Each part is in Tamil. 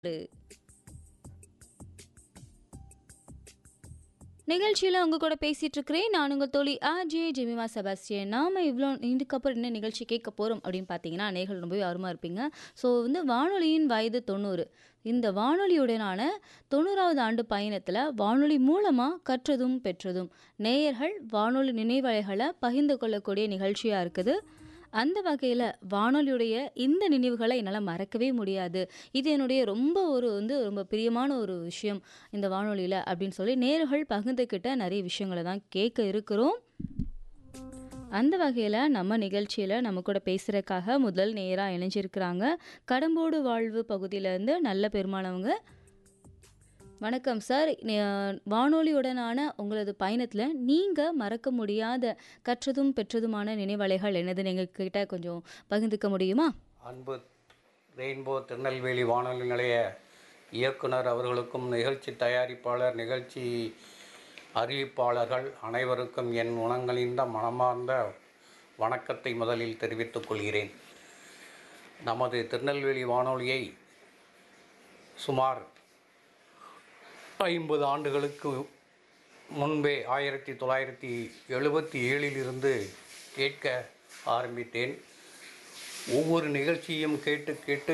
நிகழ்ச்சியில் உங்க கூட பேசிட்டு இருக்கிறேன் நான் உங்கள் தோழி ஆர்ஜே ஜெமிமா செபாஸ்டியன் நாம இவ்வளோ இதுக்கப்புறம் என்ன நிகழ்ச்சி கேட்க போகிறோம் அப்படின்னு பார்த்தீங்கன்னா நேர்கள் ரொம்பவே அருமா இருப்பீங்க ஸோ வந்து வானொலியின் வயது தொண்ணூறு இந்த வானொலியுடனான தொண்ணூறாவது ஆண்டு பயணத்தில் வானொலி மூலமாக கற்றதும் பெற்றதும் நேயர்கள் வானொலி நினைவலைகளை பகிர்ந்து கொள்ளக்கூடிய நிகழ்ச்சியாக இருக்குது அந்த வகையில் வானொலியுடைய இந்த நினைவுகளை என்னால் மறக்கவே முடியாது இது என்னுடைய ரொம்ப ஒரு வந்து ரொம்ப பிரியமான ஒரு விஷயம் இந்த வானொலியில் அப்படின்னு சொல்லி நேர்கள் பகிர்ந்துக்கிட்ட நிறைய விஷயங்களை தான் கேட்க இருக்கிறோம் அந்த வகையில் நம்ம நிகழ்ச்சியில் நம்ம கூட பேசுகிறதுக்காக முதல் நேராக இணைஞ்சிருக்கிறாங்க கடம்போடு வாழ்வு பகுதியிலேருந்து நல்ல பெருமானவங்க வணக்கம் சார் நே- வானொலியுடனான உங்களது பயணத்தில் நீங்கள் மறக்க முடியாத கற்றதும் பெற்றதுமான நினைவலைகள் என்னது நீங்கள் கிட்ட கொஞ்சம் பகிர்ந்துக்க முடியுமா அன்பு ரெயின்போ திருநெல்வேலி வானொலி நிலைய இயக்குனர் அவர்களுக்கும் நிகழ்ச்சி தயாரிப்பாளர் நிகழ்ச்சி அறிவிப்பாளர்கள் அனைவருக்கும் என் உணங்களிந்த மனமார்ந்த வணக்கத்தை முதலில் தெரிவித்துக் கொள்கிறேன் நமது திருநெல்வேலி வானொலியை சுமார் ஐம்பது ஆண்டுகளுக்கு முன்பே ஆயிரத்தி தொள்ளாயிரத்தி எழுபத்தி ஏழிலிருந்து கேட்க ஆரம்பித்தேன் ஒவ்வொரு நிகழ்ச்சியும் கேட்டு கேட்டு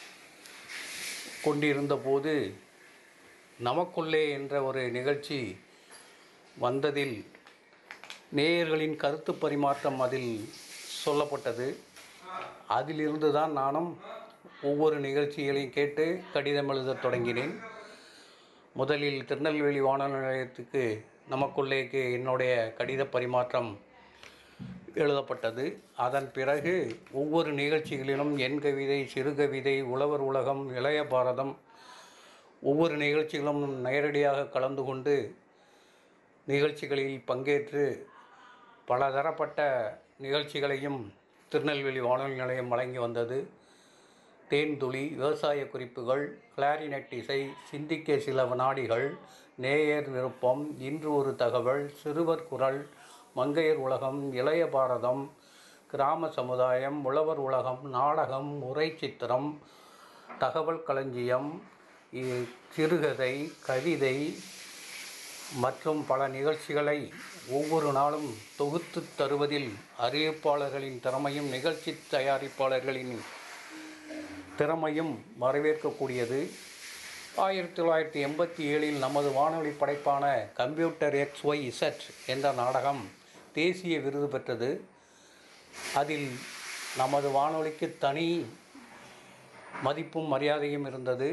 கொண்டிருந்த போது நமக்குள்ளே என்ற ஒரு நிகழ்ச்சி வந்ததில் நேயர்களின் கருத்து பரிமாற்றம் அதில் சொல்லப்பட்டது அதிலிருந்து தான் நானும் ஒவ்வொரு நிகழ்ச்சிகளையும் கேட்டு கடிதம் எழுதத் தொடங்கினேன் முதலில் திருநெல்வேலி வானொலி நிலையத்துக்கு நமக்குள்ளேக்கு என்னுடைய கடித பரிமாற்றம் எழுதப்பட்டது அதன் பிறகு ஒவ்வொரு நிகழ்ச்சிகளிலும் என் கவிதை சிறுகவிதை உழவர் உலகம் இளைய பாரதம் ஒவ்வொரு நிகழ்ச்சிகளும் நேரடியாக கலந்து கொண்டு நிகழ்ச்சிகளில் பங்கேற்று பலதரப்பட்ட நிகழ்ச்சிகளையும் திருநெல்வேலி வானொலி நிலையம் வழங்கி வந்தது தேன்துளி விவசாய குறிப்புகள் கிளாரினட் இசை சிந்திக்க சில வினாடிகள் நேயர் விருப்பம் இன்று ஒரு தகவல் சிறுவர் குரல் மங்கையர் உலகம் இளைய பாரதம் கிராம சமுதாயம் உழவர் உலகம் நாடகம் உரை சித்திரம் தகவல் களஞ்சியம் இ- சிறுகதை கவிதை மற்றும் பல நிகழ்ச்சிகளை ஒவ்வொரு நாளும் தொகுத்து தருவதில் அறிவிப்பாளர்களின் திறமையும் நிகழ்ச்சி தயாரிப்பாளர்களின் திறமையும் வரவேற்கக்கூடியது ஆயிரத்தி தொள்ளாயிரத்தி எண்பத்தி ஏழில் நமது வானொலி படைப்பான கம்ப்யூட்டர் எக்ஸ் ஒய் இசட் என்ற நாடகம் தேசிய விருது பெற்றது அதில் நமது வானொலிக்கு தனி மதிப்பும் மரியாதையும் இருந்தது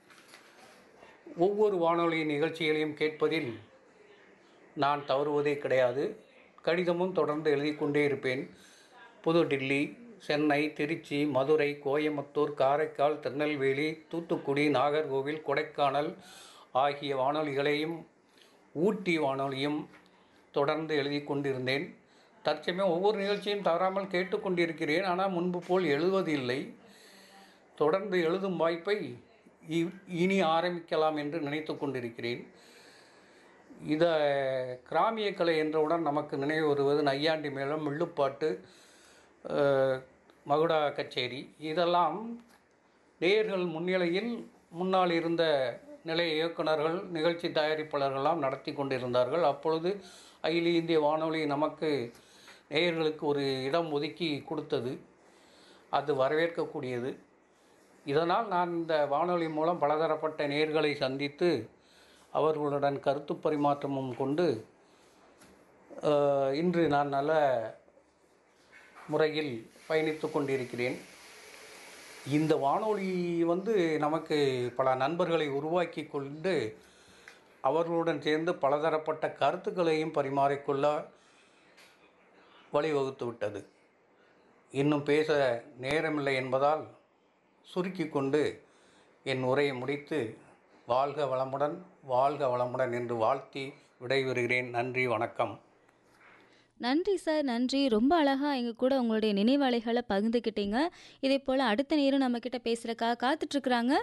ஒவ்வொரு வானொலி நிகழ்ச்சிகளையும் கேட்பதில் நான் தவறுவதே கிடையாது கடிதமும் தொடர்ந்து எழுதி கொண்டே இருப்பேன் புதுடில்லி சென்னை திருச்சி மதுரை கோயம்புத்தூர் காரைக்கால் திருநெல்வேலி தூத்துக்குடி நாகர்கோவில் கொடைக்கானல் ஆகிய வானொலிகளையும் ஊட்டி வானொலியும் தொடர்ந்து எழுதி கொண்டிருந்தேன் தற்சமயம் ஒவ்வொரு நிகழ்ச்சியும் தவறாமல் கேட்டுக்கொண்டிருக்கிறேன் ஆனால் முன்பு போல் எழுதுவதில்லை தொடர்ந்து எழுதும் வாய்ப்பை இ- இனி ஆரம்பிக்கலாம் என்று நினைத்து கொண்டிருக்கிறேன் இதை கிராமிய கலை என்றவுடன் நமக்கு நினைவு வருவது நையாண்டி மேளம் வில்லுப்பாட்டு அஹ், மகுடா கச்சேரி இதெல்லாம் நேயர்கள் முன்னிலையில் முன்னால் இருந்த நிலைய இயக்குனர்கள் நிகழ்ச்சி தயாரிப்பாளர்கள்லாம் நடத்தி கொண்டிருந்தார்கள் அப்பொழுது அகில இந்திய வானொலி நமக்கு நேயர்களுக்கு ஒரு இடம் ஒதுக்கி கொடுத்தது அது வரவேற்கக்கூடியது இதனால் நான் இந்த வானொலி மூலம் பலதரப்பட்ட நேர்களை சந்தித்து அவர்களுடன் கருத்து பரிமாற்றமும் கொண்டு அஹ், இன்று நான் நல்ல முறையில் பயணித்து கொண்டிருக்கிறேன் இந்த வானொலி வந்து நமக்கு பல நண்பர்களை உருவாக்கி கொண்டு அவர்களுடன் சேர்ந்து பலதரப்பட்ட கருத்துக்களையும் பரிமாறிக்கொள்ள வழிவகுத்து விட்டது இன்னும் பேச நேரமில்லை என்பதால் சுருக்கி கொண்டு என் உரையை முடித்து வாழ்க வளமுடன் வாழ்க வளமுடன் என்று வாழ்த்தி விடைபெறுகிறேன் நன்றி வணக்கம் நன்றி சார் நன்றி ரொம்ப அழகாக எங்கள் கூட உங்களுடைய நினைவலைகளை பகிர்ந்துக்கிட்டீங்க இதே போல் அடுத்த நேரம் நம்மக்கிட்ட பேசுகிறக்காக காத்துட்ருக்குறாங்க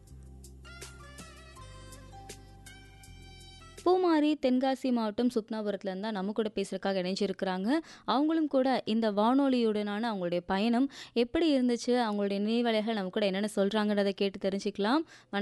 பூமாரி தென்காசி மாவட்டம் சுப்னாபுரத்துலேருந்து தான் நம்ம கூட பேசுகிறக்காக இணைஞ்சிருக்கிறாங்க அவங்களும் கூட இந்த வானொலியுடனான அவங்களுடைய பயணம் எப்படி இருந்துச்சு அவங்களுடைய நினைவலைகள் நம்ம கூட என்னென்ன சொல்கிறாங்கன்றதை கேட்டு தெரிஞ்சுக்கலாம்